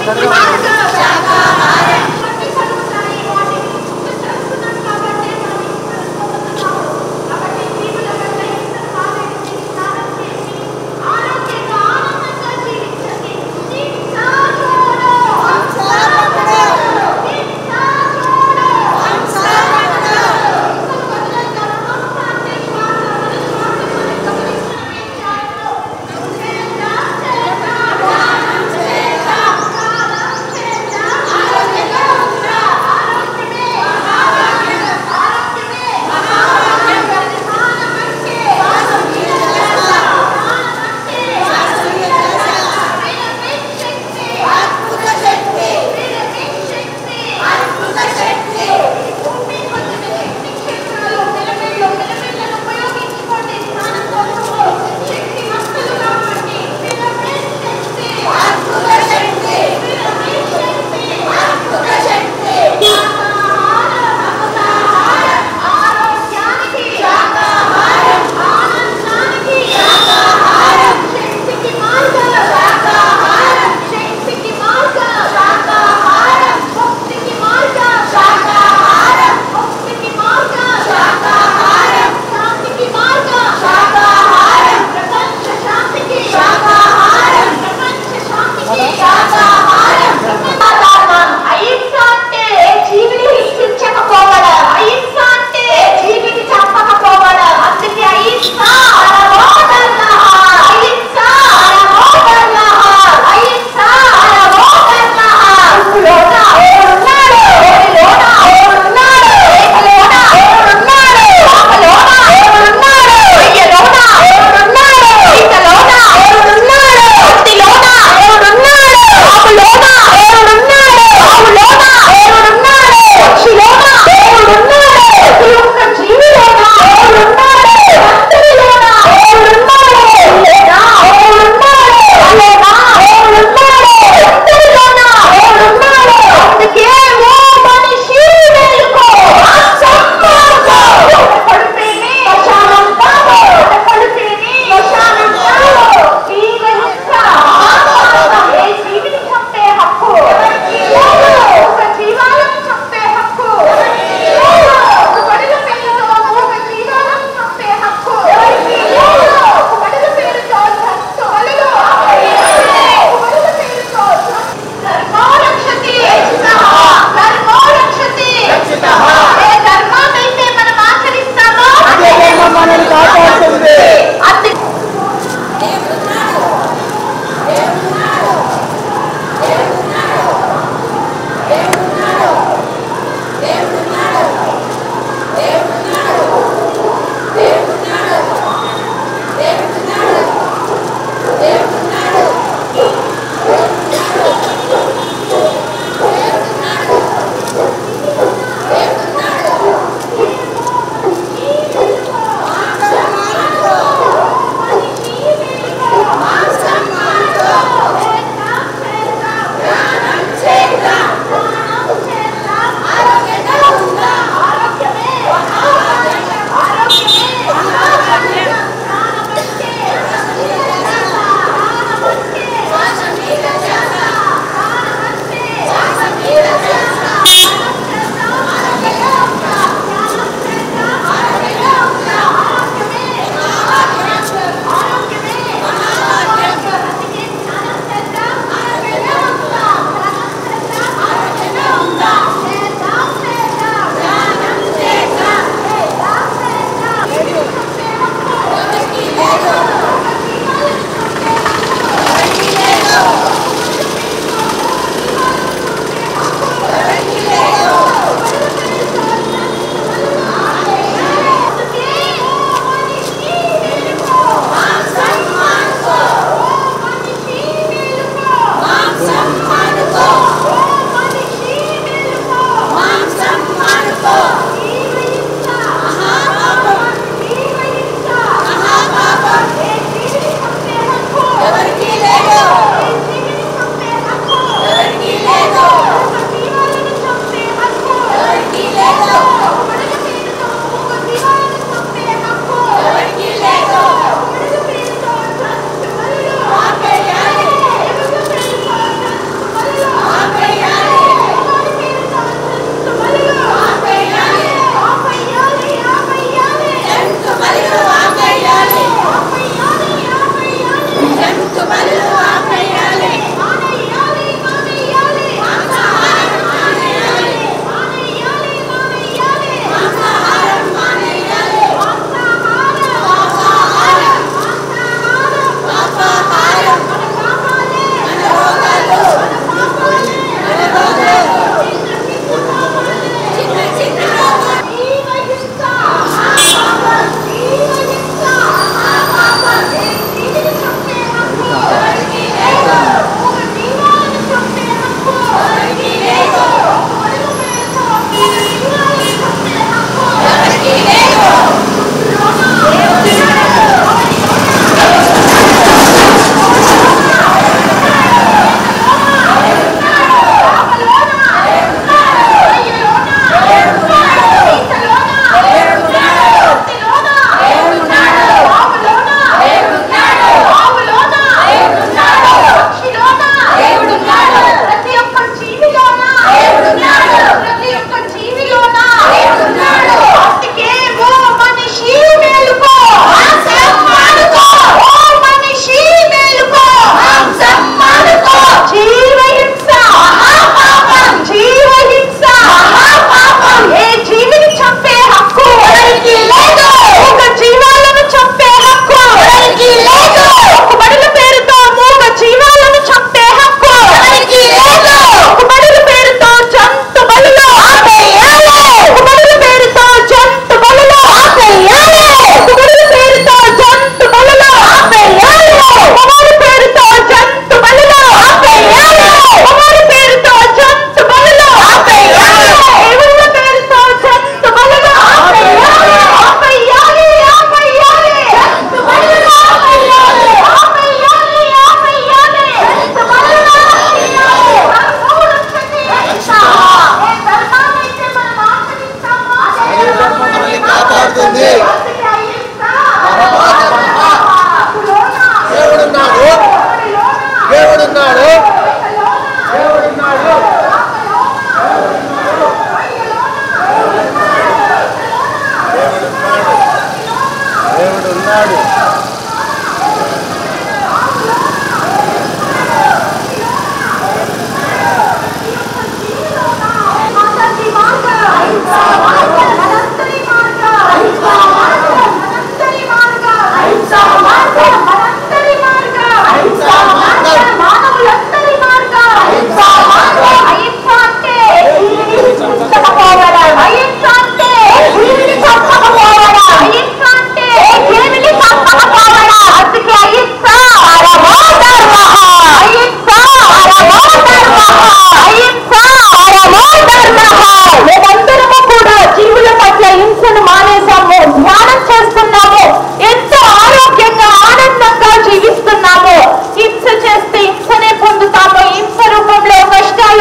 Yeah.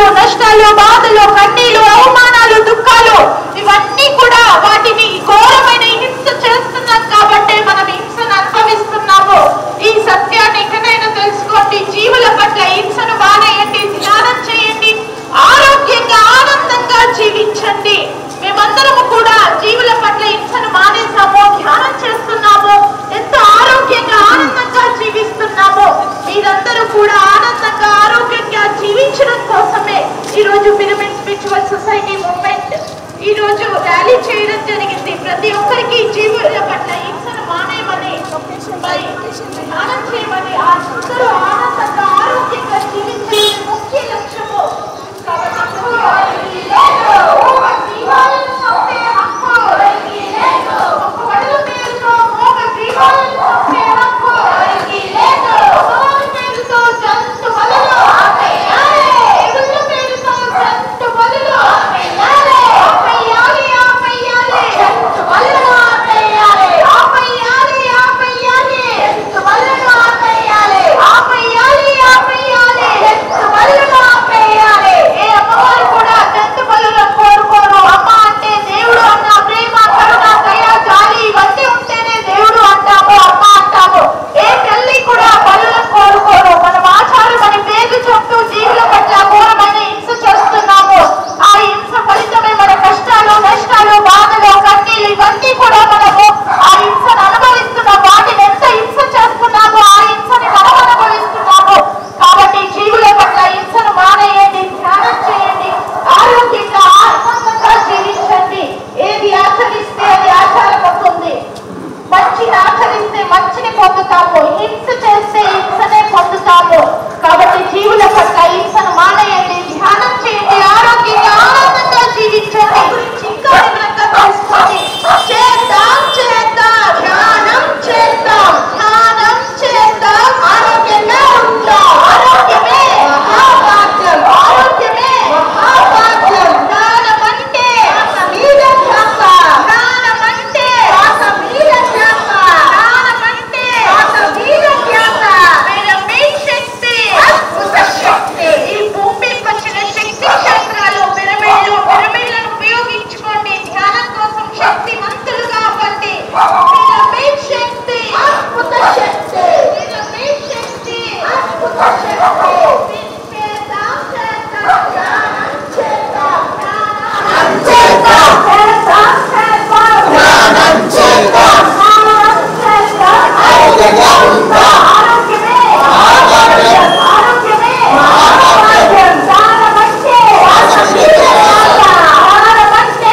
నష్టాలు బాధలు కన్నీలు అవమానాలు దుఃఖాలు ఇవన్నీ కూడా వాటిని ఘోరమైన హింస చేస్తున్నాం కాబట్టి మనం హింసను అనుభవిస్తున్నాము ఈ సత్యాన్ని ఎక్కడైనా తెలుసుకోండి జీవుల పట్ల హింసను మానేయండి ధ్యానం చేయండి ఆరోగ్యంగా ఆనందంగా జీవించండి మేమందరము కూడా జీవుల పట్ల హింసను మానేసాము ధ్యానం చేస్తున్నాము ఎంతో ఆరోగ్యంగా ఆనందంగా జీవిస్తున్నాము మీరందరూ కూడా ఆనందంగా ఆరోగ్యంగా జీవించడం కోసమే ఈ రోజు పిరమిడ్ స్పిరిచువల్ సొసైటీ మూవ్మెంట్ ఈ రోజు ర్యాలీ చేయడం జరిగింది ప్రతి ఒక్కరికి జీవుల పట్ల హింసను మానేయమని మరి ధ్యానం చేయమని ఆ అందరూ ఆనందంగా ఆరోగ్యంగా జీవించే ముఖ్య లక్ష్యము కాబట్టి ఒక జీవాలను చంపే హక్కు ఒక వడల పేరుతో ఒక జీవాలను చంపే హక్కు భగవాన్ పేరుతో జంతు వలలు ఎగుళ్ళ పేరుతో జంతు వలలు ఆపేయాలి, ఆపేయాలి. ఆపేయాలి, ఆపేయాలి. ఆపేయాలి, ఆపేయాలి. ఏ అమ్మవారు కూడా జంతు బలులను కోరుకోరు. అమ్మ అంటే దేవుడు అన్న ప్రేమ, కరుణ, దయ, జాలి ఇవన్నీ ఉంటేనే దేవుడు అంటాము, అమ్మ అంటాము. ఏ తల్లి కూడా బలులను కోరుకోరు. మనం ఆచారం అని పేరు చెప్తూ జీవుల పట్ల ఘోరమైన హింస చేస్తున్నాము. ఆ హింస ఫలితమే మన కష్టాలు, నష్టాలు, బాధలు, కన్నీళ్ళు ఇవన్నీ కూడా మనము ఆ హింసను అనుభవిస్తున్నాం. వాటిని ఎంత హింస చేస్తున్నామో ఆ హింసని మనం అనుభవిస్తున్నాము. కాబట్టి జీవుల పట్ల హింసను మానేయండి, ధ్యానం చేయండి, ఆరోగ్యంగా ఆనందంగా జీవించండి. ఏది ఆచరిస్తే అది ఆచారం అవుతుంది మంచిని ఆచరిస్తే మంచిని పొందుతాము హింస చేస్తే హింసనే పొందుతాము కాబట్టి జీవుల పట్ల హింసను మానేయండి ధ్యానం చేయండి ఆరోగ్యంగా ఆనందంగా జీవించండి ఇంకా వివరంగా తెలుసుకోండి చేద్దాం చేద్దాం ధ్యానం చేద్దాం ధ్యానం చేద్దాం ఆరోగ్యంగా ఉంటాం ఆరోగ్యమే మహాభాగ్యం ఆరోగ్యమే మహాభాగ్యం జ్ఞానం అంటే మీద ధ్యాస జ్ఞానం అంటే మీద ధ్యాస జ్ఞానం అంటే మీద ధ్యాస మీ శక్తి అద్భుత శక్తి ఈ భూమికి వచ్చిన శక్తి క్షేత్రాలు పిరమిడ్లు పిరమిడ్లను ఉపయోగించుకోండి ధ్యానం కోసం శక్తివంతులుగా అవ్వండి మీ శక్తి అద్భుత శక్తి మీ శక్తి అద్భుత శక్తి చేద్దాం చేద్దాం ధ్యానం చేద్దాం ధ్యానం చేద్దాం చేద్దాం చేద్దాం ధ్యానం చేద్దాం ధ్యానం చేద్దాం ఆరోగ్యంగా ఉంటాం ఆరోగ్యమే ఆరోగ్యం ఆరోగ్యమే ఆరోగ్యం ధ్యానం అంటే ధ్యానం అంటే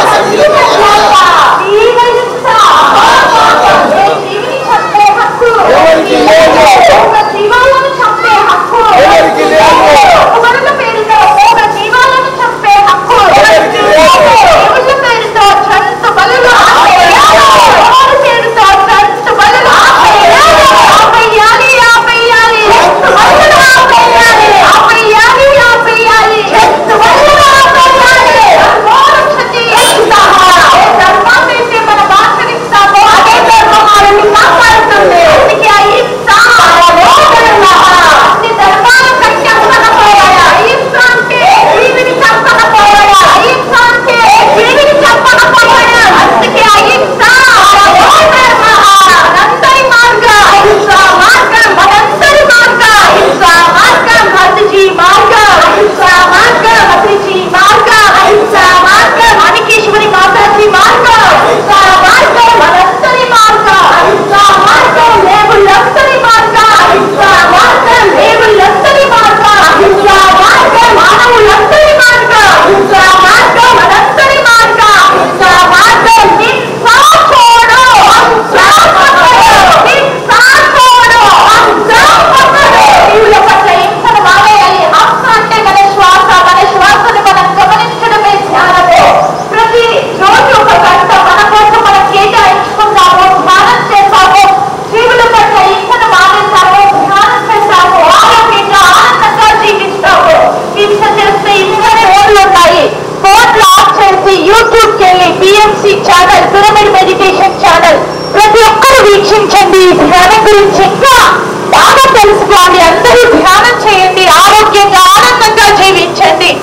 జీవహింస ఏ జీవిని చంపే హక్కు ఎవరికి లేదు. ఒక జీవాలను చంపే హక్కు ఎవరికి లేదు. ఒక వరుల పేరుతో ఒక జీవాలను చంపే హక్కు ఎవరికి లేదు. దేవుళ్ళ పేరుతో జంతు బలులు ఎవరి పేరుతో జంతు బలులు ఆపేయాలి ఆపేయాలి జంతు బలులు ఆపేయాలి ఆపేయాలి ఆపేయాలి జంతు బలులు ఆపేయాలి మోక్షతి ఏ ధర్మాన్ని అయితే మనం ఆచరిస్తామో అదే ధర్మం మనల్ని కాపాడుతుంది అందుకే అహింస అన్ని ధర్మాల కంటే ఉండకపోయాడు అహింస అంటే జీవిని చంపకపోయాడు అహింస అంటే జీవిని చంపకపోయాడు అందుకే అహింస మనందరి మార్గం అహింస మార్గం మనందరి మార్గం అహింస మార్గం మతిజీ మార్గం అహింస మార్గం మతిజీ మార్గం అహింస మార్గం మాణికేశ్వరి మాతాజీ మార్గం అహింస మార్గం మనందరి మార్గం అహింస మార్గం దేవుళ్ళందరి మార్గం అహింస మార్గం దేవుళ్ళందరి మార్గం అహింస మార్గం మానవులందరి మార్గం అహింస మార్గం మనందరి మార్గం అహింస మార్గం హింస చూడు హింస పకడు హింస చూడు హింస పకడు జీవుల పట్ల హింసను మానేయాలి హంస అంటే మన శ్వాస మన శ్వాసను మనం గమనించడమే ధ్యానము ప్రతి రోజు ఒక గంట మన కోసం మనం కేటాయించుకుంటాము ధ్యానం చేస్తాము జీవుల పట్ల హింసను మానేస్తాము ధ్యానం చేస్తాము ఆరోగ్యంగా ఆనందంగా జీవిస్తాము హింస చేస్తే హింసనే ఓట్లు ఉన్నాయి ఫోన్లు ఆఫ్ చేసి యూట్యూబ్కి వెళ్ళి BMC channel pyramid meditation channel ప్రతి ఒక్కరు వీక్షించండి ఈ ధ్యానం గురించి ఇంకా బాగా తెలుసుకోండి అందరూ ధ్యానం చేయండి ఆరోగ్యంగా ఆనందంగా జీవించండి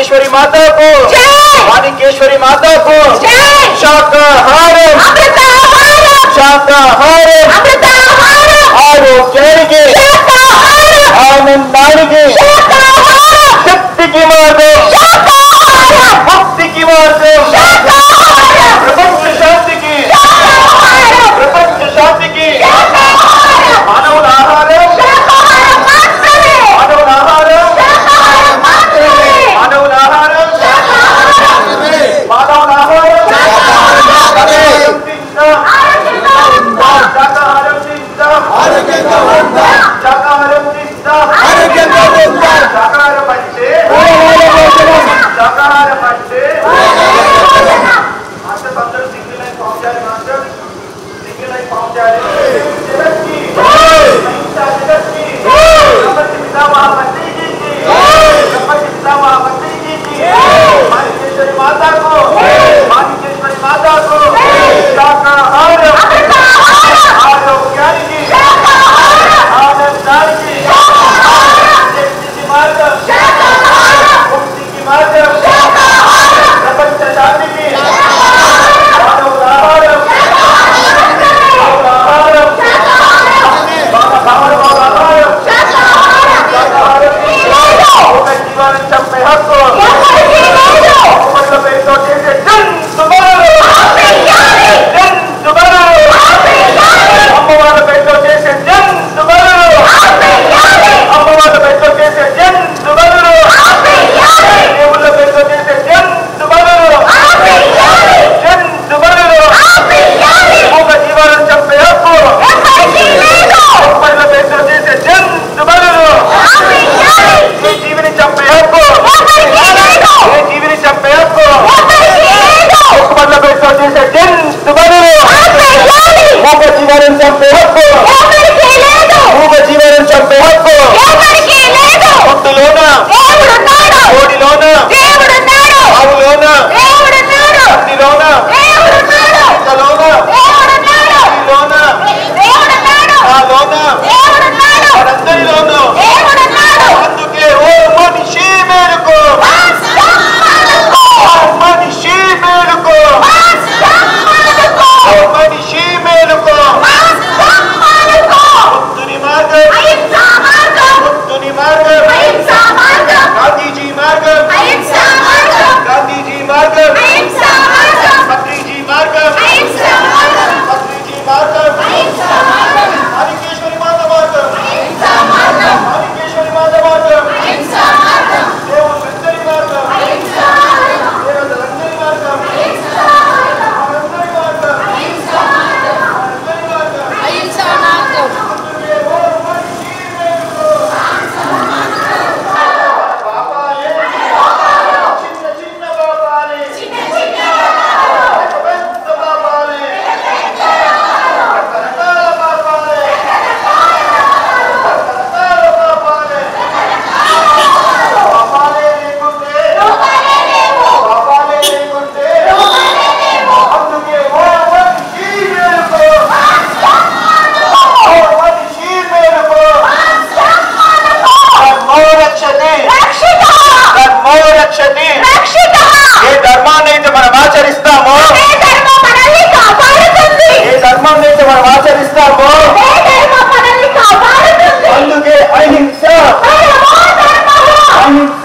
మాణికేశ్వరి మాతాకు జై! మాణికేశ్వరి మాతాకు జై! శాకాహారం అమృతాహారం శాకాహారం అమృతాహారం ఆరోగ్యానికి శాకాహారం ఆనందానికి శాకాహారం శక్తికి మార్గం శాకాహారం భక్తికి మార్గం శాకాహారం ప్రపంచ శాంతికి శాకాహారం ప్రపంచ శాంతికి శాకాహారం మానవుల ఆహారం శాకాహారం మాత్రమే మానవుల ఆహారం శాకాహారం మాత్రమే మానవుల ఆహారం శాకాహారం మానవుల ఆహారం శాకాహారం తిందాం. ఆరోగ్యంగా ఉంటాం శాకాహారం తిందాం. ఆరోగ్యంగా ఉంటాం శాకాహారం తిందాం. ఆరోగ్యంగా ఉంటాం శాకాహారం అంటే శాకాహారం అంటే మాస్టర్స్ అందరూ సింగిల్ లైన్ ఫామ్ చేయాలి మాస్టర్ సింగిల్ లైన్ ఫామ్ చేయాలి జగత్కి అహింస జగత్కి ప్రపంచ పితామహ పత్రికీకి ప్రపంచ పితామహ పత్రికీకి మాణికేశ్వరి మాతాకు మాణికేశ్వరి మాతాకు శాకాహారం ఆరోగ్యానికి ఆనందానికి శక్తికి మార్గం ముక్తికి మార్గం ప్రపంచ శాంతికి మానవుల ఆహారం మానవుల ఆహారం బాగా కావాలి బాగా ఆహారం శాకాహారం ఒక జీవాన్ని చంపే హక్కు ఒక్కొక్క పేరుతో చేసే జంతువులు జంతువులు అమ్మవారి పేరుతో చేసే జంతువులు అమ్మవారి పేరుతో చేసే జంతువులు దేవుళ్ళ పేరుతో చేసే జంతువులు జంతువులు ఒక జీవాలను చంపే హక్కు అమ్మవారి పేరుతో చేసే జంతువులు ఏ జీవిని చంపే హక్కు ఏ జీవిని చంపే హక్కు ఒక్కళ్ళ పేరుతో చేసే జంతువులు ఒక జీవాలను చంపే హక్కు మూగ జీవాలను చంపే హక్కు పొట్టులోన కోడిలోన ఆవులోన పందిలోన ఇంతలోన ఈలోన నాలోన మనందరిలోనూ అందుకే ఓ మనిషి మేలుకో ఓ మనిషి మేలుకో ఓ మనిషి మేలుకో ముక్తుని మార్గం ముక్తుని మార్గం గాంధీజీ మార్గం గాంధీజీ మార్గం పత్రిజీ మార్గం పత్రిజీ మార్గం మాణికేశ్వరి మాత మార్గం మాణికేశ్వరి మాత మార్గం దేవుళ్ళందరి మార్గం దేవతలందరి మార్గం మనందరి మార్గం మనందరి మార్గం పాపాలే చిన్న చిన్న పాపాలే పెద్ద పాపాలే రకరకాల పాపాలే రకరకాల పాపాలే పాపాలే లేకుంటే పాపాలే లేకుంటే అందుకే ఓ మనిషి మేలుకో ఓ మనిషి మేలుకో ధర్మో రక్షతే ధర్మో రక్షతే ఏ ధర్మాన్ని అయితే మనం ఆచరిస్తామో ఏ ధర్మాన్ని అయితే మనం ఆచరిస్తామో అందుకే అహింస అహింస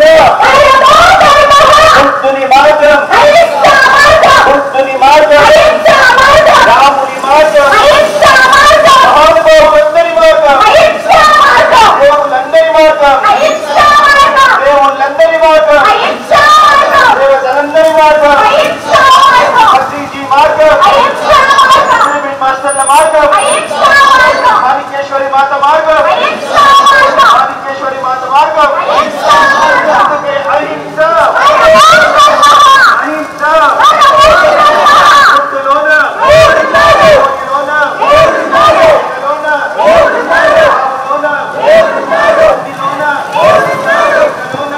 బుద్ధుని మార్గం బుద్ధుని మార్గం రాముని మార్గం మహానుభావులందరి మార్గం దేవుళ్ళందరి మార్గం దేవుళ్ళందరి మార్గం దేవతలందరి మార్గం భక్తిజీ మార్గం పిరమిడ్ మాస్టర్ల మార్గం మాణికేశ్వరి మాత మార్గం మాణికేశ్వరి మాత మార్గం అందుకే అహింస అహింస బుద్ధులోన యోగిలోన యోగిలోన రాములోన భక్తిలోన యోగిలోన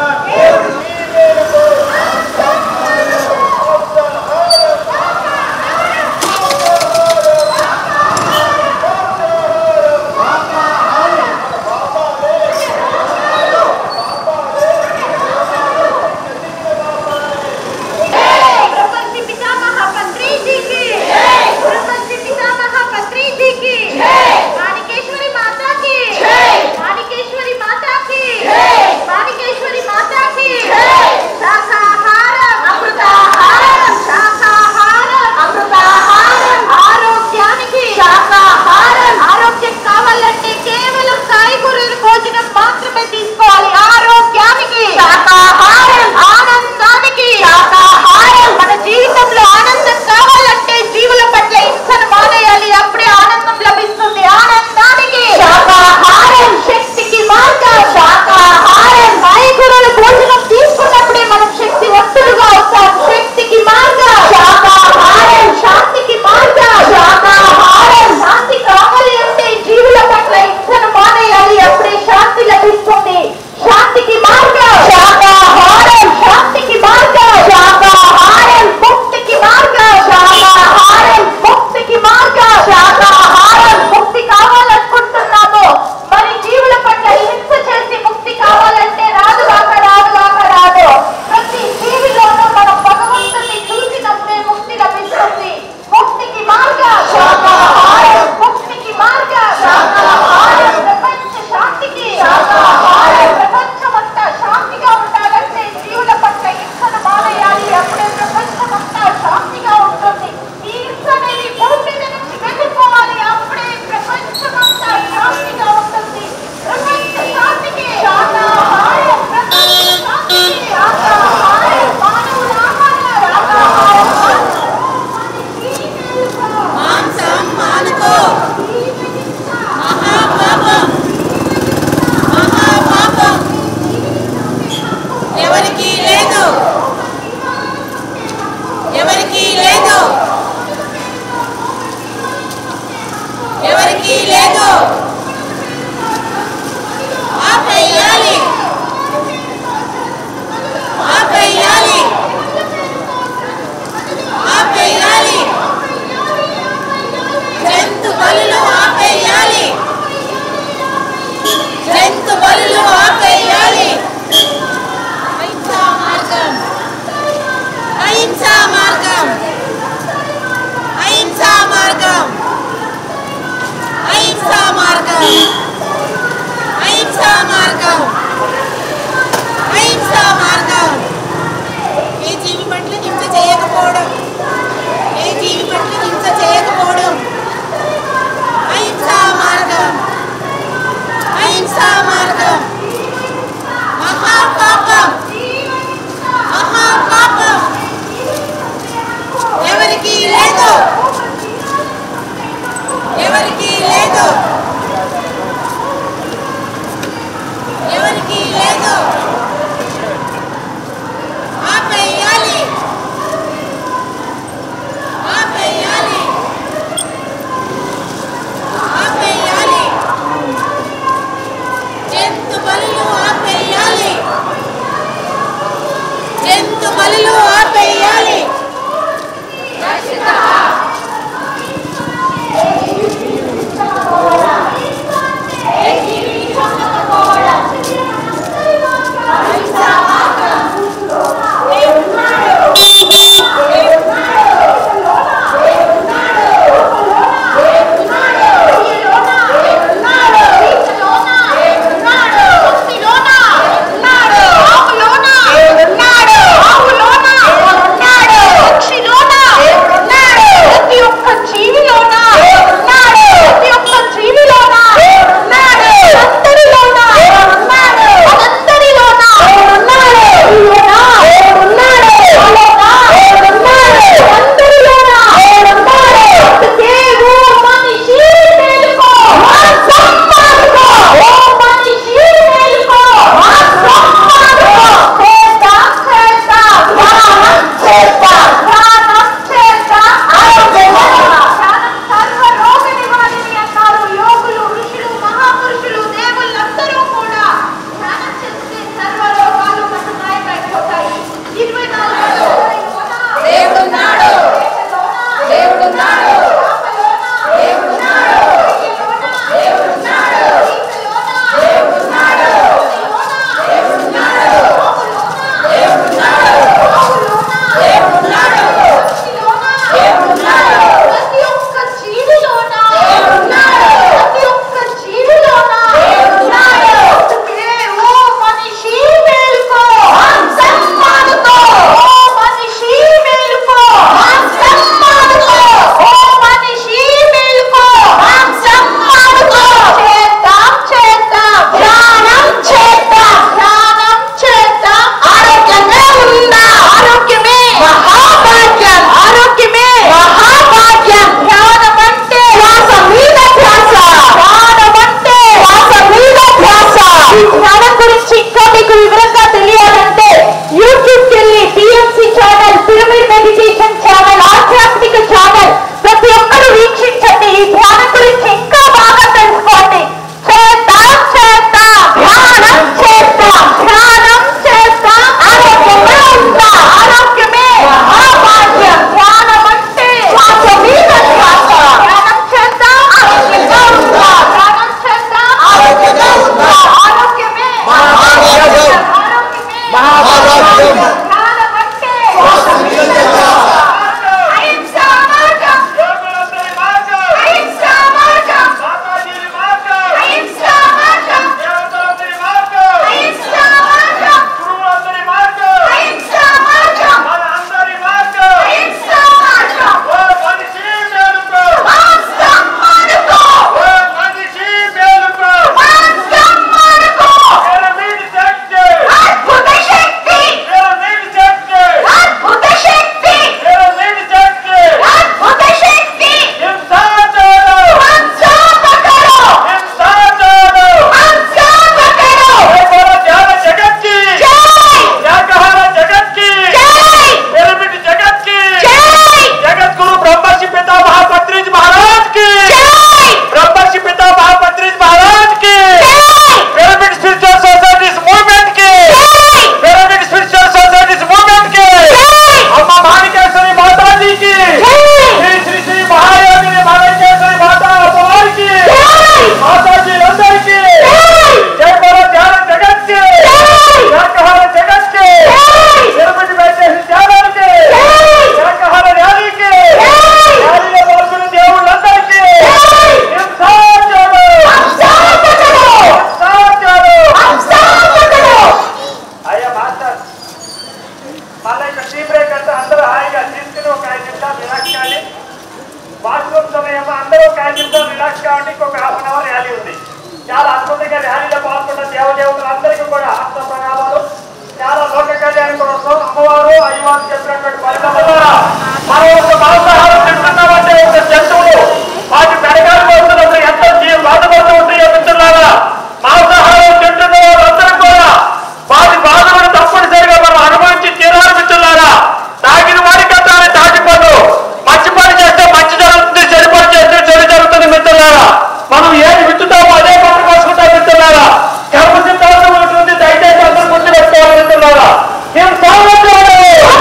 రాష్ట్ర ప్రణాళాలు చాలా లోక కళ్యాణం కోసం అమ్మవారు అయ్యవారు చెప్పినటువంటి ఫలితం ద్వారా మనం ఒక మాంసాహారం తింటున్నామంటే ఒక జంతువులు వాటి పెరగాలి వస్తున్నప్పుడు ఎంతో జీవ బాధపడుతూ ఉంటాయో మిత్రులారా మాంసాహారం తింటున్న వాళ్ళందరూ కూడా వాటి బాధలను తప్పనిసరిగా మనం అనుభవించి తీరాలి మిత్రులారా తాగిన వాడికి తాను తాగిపోదు మంచి పని చేస్తే మంచి జరుగుతుంది చెడు పని చేస్తే చెడు జరుగుతుంది మిత్రులారా మనం ఏది విత్తుతామో అదే పంట కోసుకుంటాం మిత్రులారా కర్మ సిద్ధాంతం ఉంటుంది దయచేసి అందరూ గుర్తు పెట్టుకోవాలి మిత్రులారా మేము సాగొద్దు!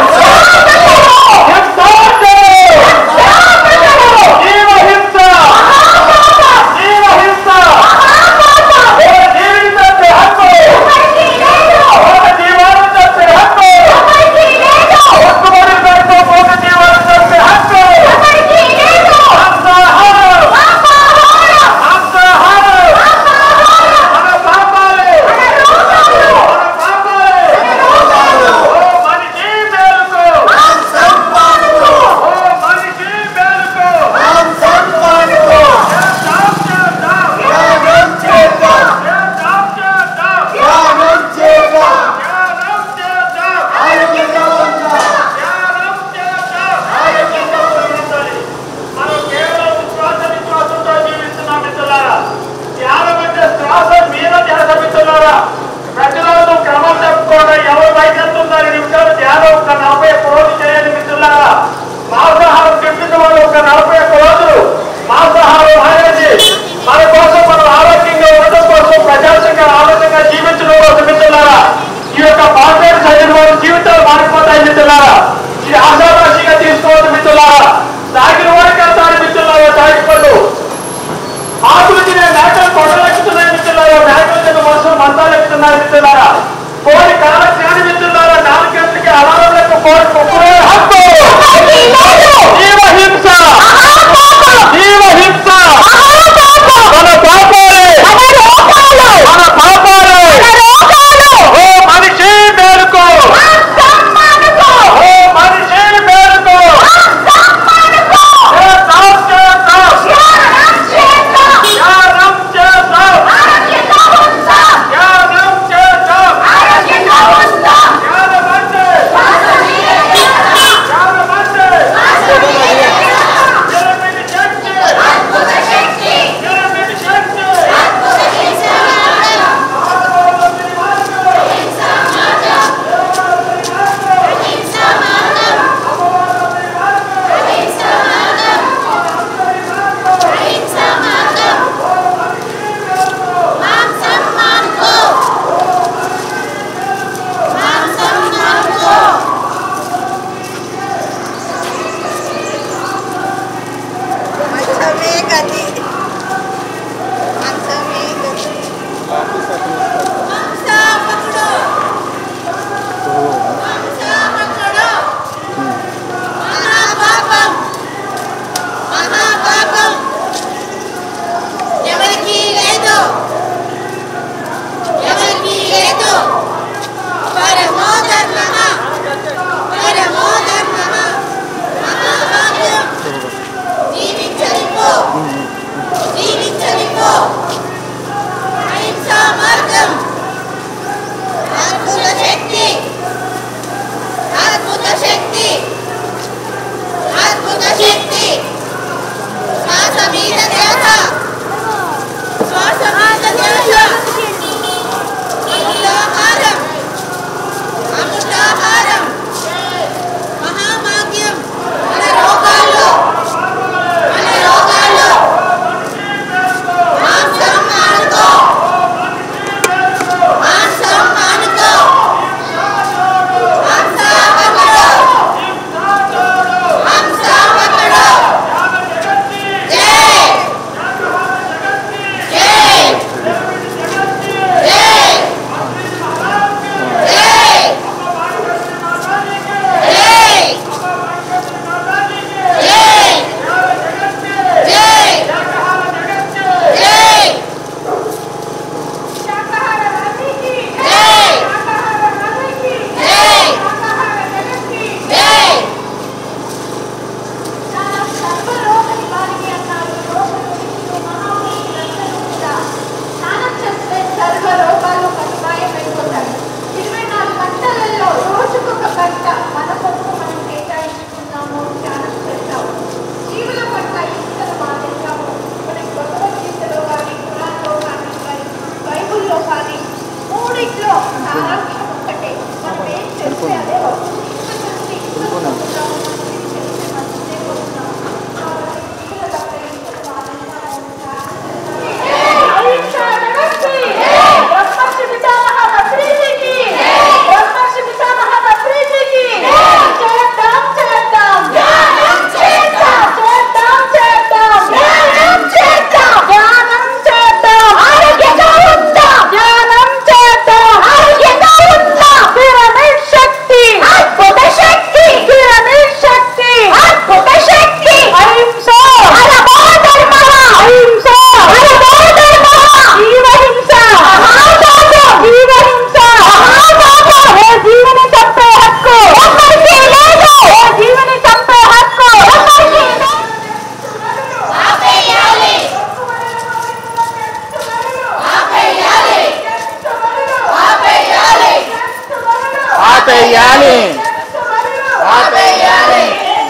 మేము సాగొద్దు! జీవహింస! జీవహింస! ఒక జీవిని చంపే హక్కు! ఒక జీవాన్ని చంపే హక్కు! ఒక్కబడి పెడుతూ ఒక జీవాన్ని చంపే హక్కు! మాంసాహారం! మాంసాహారం! మన పాపాలే! మన పాపాలే! ఓ మనిషి మేలుకో! ఓ మనిషి మేలుకో! చేద్దాం, చేద్దాం! చేద్దాం, చేద్దాం! ధ్యానం చేద్దాం! ధ్యానం చేద్దాం! మనం కేవలం విశ్వాస విశ్వాసంతో జీవిస్తున్నాం మిత్రులారా ధ్యానం అంటే శ్వాస మీద ధ్యాస మిత్రులారా ప్రతిరోజు క్రమం తప్పకుండా ఎవరు బయటెళ్తున్నారు ఈ నిమిషాలు ధ్యానం ఒక నలభై ఒక్క రోజు చేయాలి మిత్రులారా మాంసాహారం తింటున్న వాళ్ళు ఒక నలభై ఒక్క రోజులు మాంసాహారం మానేసి మన కోసం మనం ఆరోగ్యంగా ఉండటం కోసం ప్రశాంతంగా ఆనందంగా జీవించడం కోసం మిత్రులారా ఈ యొక్క పాత్ర చదివిన వారి జీవితాలు మారిపోతాయి మిత్రులారా ఇది ఆశాభాషిగా తీసుకోవద్దు మిత్రులారా తాగిన వారికి అంటారు మిత్రులారా తాగిపడు ఆకులు తినే మేకలు కొండలు ఎక్కుతున్నాయి మిత్రులారా మేకలు తిన్న మనుషులు మంతాలు ఎక్కుతున్నాయి మిత్రులారా కోడి కాల జ్ఞాని మిత్రులారా నాలుగు గంటలకి అలారం లెక్క కోడి కుక్కునే హక్కు జీవహింస జీవహింస మన పాపాలే మన పాపాలే ఓ మనిషి మేలుకో ఓ మనిషి మేలుకో చేద్దాం చేద్దాం ధ్యానం చేద్దాం ధ్యానం చేద్దాం ధ్యానమంటే ధ్యానమంటే ఆపేయాలి ఆపేయాలి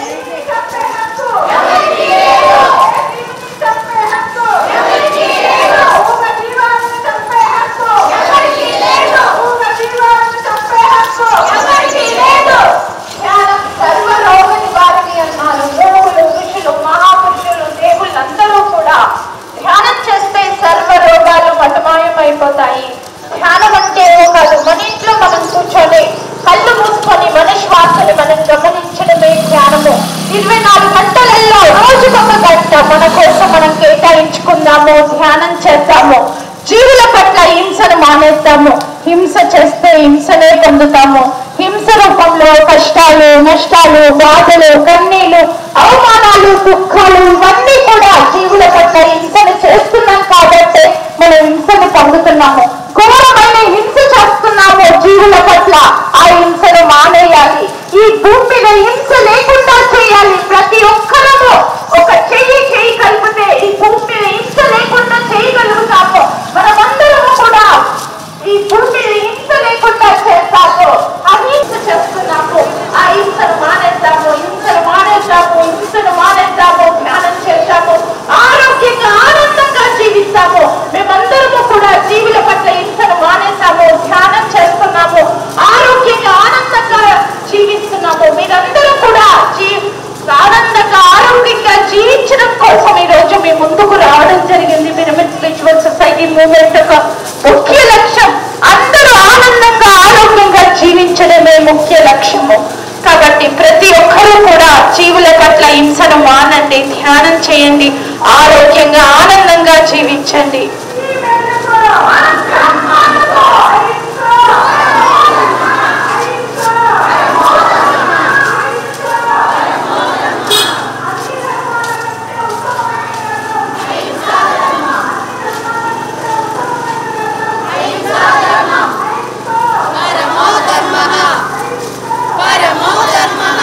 ధ్యానం చేస్తే సర్వ రోగాలు మతమాయమైపోతాయి ధ్యానం అంటే ఏమో కాదు మన ఇంట్లో మనం కూర్చొని కళ్ళు మూసుకొని మన శ్వాసని మనం గమనించడమే ధ్యానము ఇరవై నాలుగు గంటలలో రోజుకొక గంట మన కోసం మనం కేటాయించుకుందాము ధ్యానం చేద్దాము జీవుల పట్ల హింసను మానేద్దాము హింస చేస్తే హింసనే పొందుతాము హింస రూపంలో కష్టాలు నష్టాలు బాధలు కన్నీళ్లు అవమానాలు దుఃఖాలు ఇవన్నీ కూడా జీవుల పట్ల హింసను చేస్తున్నాం కాబట్టి మనం హింసను పొందుతున్నాము ఘోరమైన హింస చేస్తున్నాము జీవుల పట్ల ఆ హింసను మానేయాలి ఈ భూమి మీద హింస లేకుండా చేయాలి ప్రతి ఒక్కరము ఒక చెయ్యి చెయ్యి కలిపితే ఈ భూమి మీద హింస లేకుండా చేయగలుగుతాము మనమందరము కూడా ఈ భూమి మీద హింస లేకుండా చేస్తాము అహింస చేస్తున్నాము ఆ హింసను మానేద్దాము హింసను మానేద్దాము హింసను మానేద్దాము ధ్యానం చేద్దాము ఆరోగ్యంగా ఆనందంగా జీవిస్తాము మేమందరము కూడా జీవుల పట్ల హింసను మానేద్దాము ధ్యానం చేస్తున్నాము ఆరోగ్యంగా ఆనందంగా జీవిస్తున్నాము మీరందరూ కూడా జీ ఆనందంగా ఆరోగ్యంగా జీవించడం కోసం ఈ రోజు మీ ముందుకు రావడం జరిగింది పిరమిడ్ స్పిరిచువల్ సొసైటీ మూవ్మెంట్ యొక్క ముఖ్య లక్ష్యం అందరూ ఆనందంగా ఆరోగ్యంగా జీవించడమే ముఖ్య లక్ష్యము కాబట్టి ప్రతి ఒక్కరూ కూడా జీవుల పట్ల హింసను మానండి ధ్యానం చేయండి ఆరోగ్యంగా ఆనందంగా జీవించండి పరమో ధర్మః పరమో ధర్మః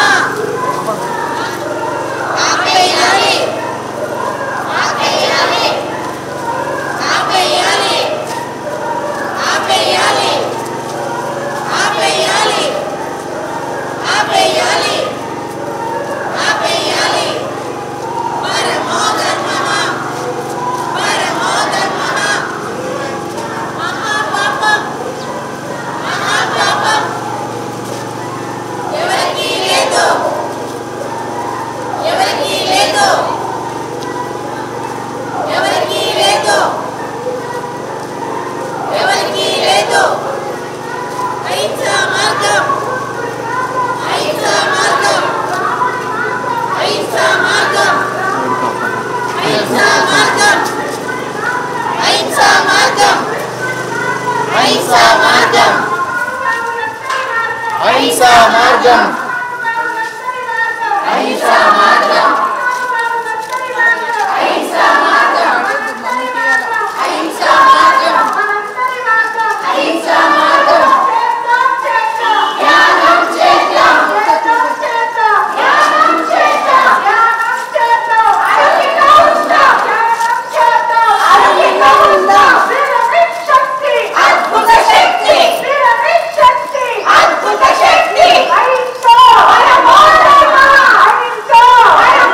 ఆపేయాలి ఆపేయాలి ఆపేయాలి ఆపేయాలి ఆపేయాలి ఆపేయాలి ఆపేయాలి పరమో ధర్మః పరమో ధర్మః మహాపాపం మహాపాపం ఎవరికి లేదు ఎవరికి లేదు ఎవరికి లేదు ఎవరికి లేదు అహింసా మార్గం అహింసా మార్గం అహింసా మార్గం అహింసా మార్గం అహింసా మార్గం అహింసా మార్గం అహింసా మార్గం అహింసా మార్గం అహింసా మార్గం అహింసా మార్గం అహింసా మార్గం ధ్యానం చేద్దాం ధ్యానం చేద్దాం ఆరోగ్యంగా ఉందాం అద్భుత శక్తి అద్భుత శక్తి పరమో ధర్మః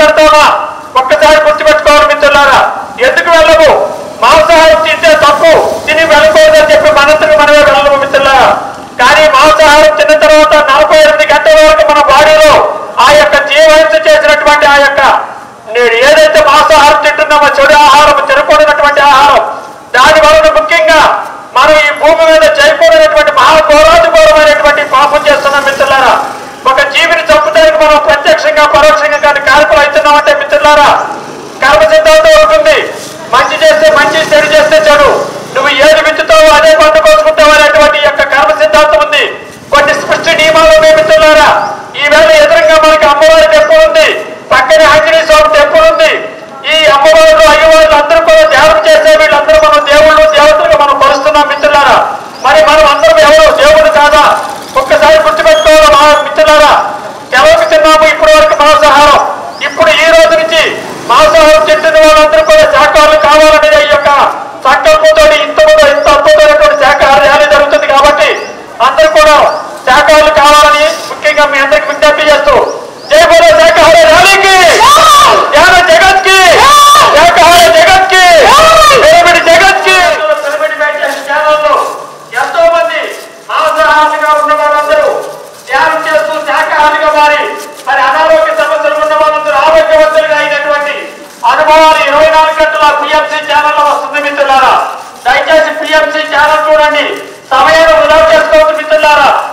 పెడతామా ఒక్కసారి గుర్తుపెట్టుకోవాలి మిత్రులారా ఎందుకు వెళ్ళము మాంసాహారం తింటే తప్పు తిని వెళ్ళకూడదని చెప్పి మనంతకు మనమే వెళ్ళము మిత్రులారా కానీ మాంసాహారం తిన్న తర్వాత నలభై ఎనిమిది గంటల వరకు మన బాడీలో ఆ యొక్క జీవహింస చేసినటువంటి ఆ యొక్క నేను ఏదైతే మాంసాహారం తింటున్నామో చెడు ఆహారం తినకూడనటువంటి ఆహారం దాని వలన ముఖ్యంగా మనం ఈ భూమి మీద చేయకూడనటువంటి మహాఘోరాధిఘోరమైనటువంటి పాపం చేస్తున్నాం మిత్రులారా ఒక జీవిని చంపుతానికి మనం ప్రత్యక్షంగా పరోక్షంగా కానీ కారకులు అవుతున్నామంటే మిత్రులారా కర్మ సిద్ధాంతం ఉంటుంది మంచి చేస్తే మంచి చెడు చేస్తే చెడు నువ్వు ఏది విత్తుతావో అదే పంట కోసుకుంటావు అనేటువంటి యొక్క కర్మ సిద్ధాంతం ఉంది కొన్ని స్పష్ట నియమాలు ఉన్నాయి మిత్రులారా ఈవేళ ఎదురుగా మనకి అమ్మవారి టెంపుల్ ఉంది పక్కనే ఆంజనేయ స్వామి టెంపుల్ ఉంది ఈ అమ్మవారు అయ్యవారు అందరూ కూడా ధ్యానం చేసే వీళ్ళందరూ మనం దేవుళ్ళు దేవతలుగా మనం కొలుస్తున్నాం మిత్రులారా మరి మనం అందరం ఎవరు దేవుడు కాదా ఒక్కసారి గుర్తుపెట్టుకోవాలి మా మిత్రులారా ఎవరికి తిన్నాము ఇప్పటి వరకు మాంసాహారం ఇప్పుడు ఈ రోజు నుంచి మాంసాహారం తింటున్న వాళ్ళందరూ కూడా శాఖాహారులు కావాలనే ఈ యొక్క సంకల్పంతో ఇంత ముందు ఇంత అద్భుతమైనటువంటి శాఖాహార ర్యాలీ జరుగుతుంది కాబట్టి అందరూ కూడా శాఖాహారులు కావాలని ముఖ్యంగా మీ అందరికి విజ్ఞప్తి చేస్తూ జై బోలో శాఖాహార ర్యాలీకి జ్ఞాన జగత్ కి శాఖాహార జగత్ కి పిరమిడ్ జగత్ కి పిరమిడ్ మెడిటేషన్ ఛానల్లో ఎంతో మంది మాంసాహారులుగా ఉన్న వాళ్ళందరూ ధ్యానం చేస్తూ శాఖాహారులుగా మారి మరి అనారోగ్య సమస్యలు ఉన్న వాళ్ళందరూ ఆరోగ్యవంతులుగా అయినటువంటి అనుభవాలు ఇరవై నాలుగు గంటల పిఎంసీ ఛానల్లో వస్తుంది మిత్రులారా దయచేసి పిఎంసీ ఛానల్ చూడండి సమయాన్ని వృధా చేసుకోవద్దు మిత్రులారా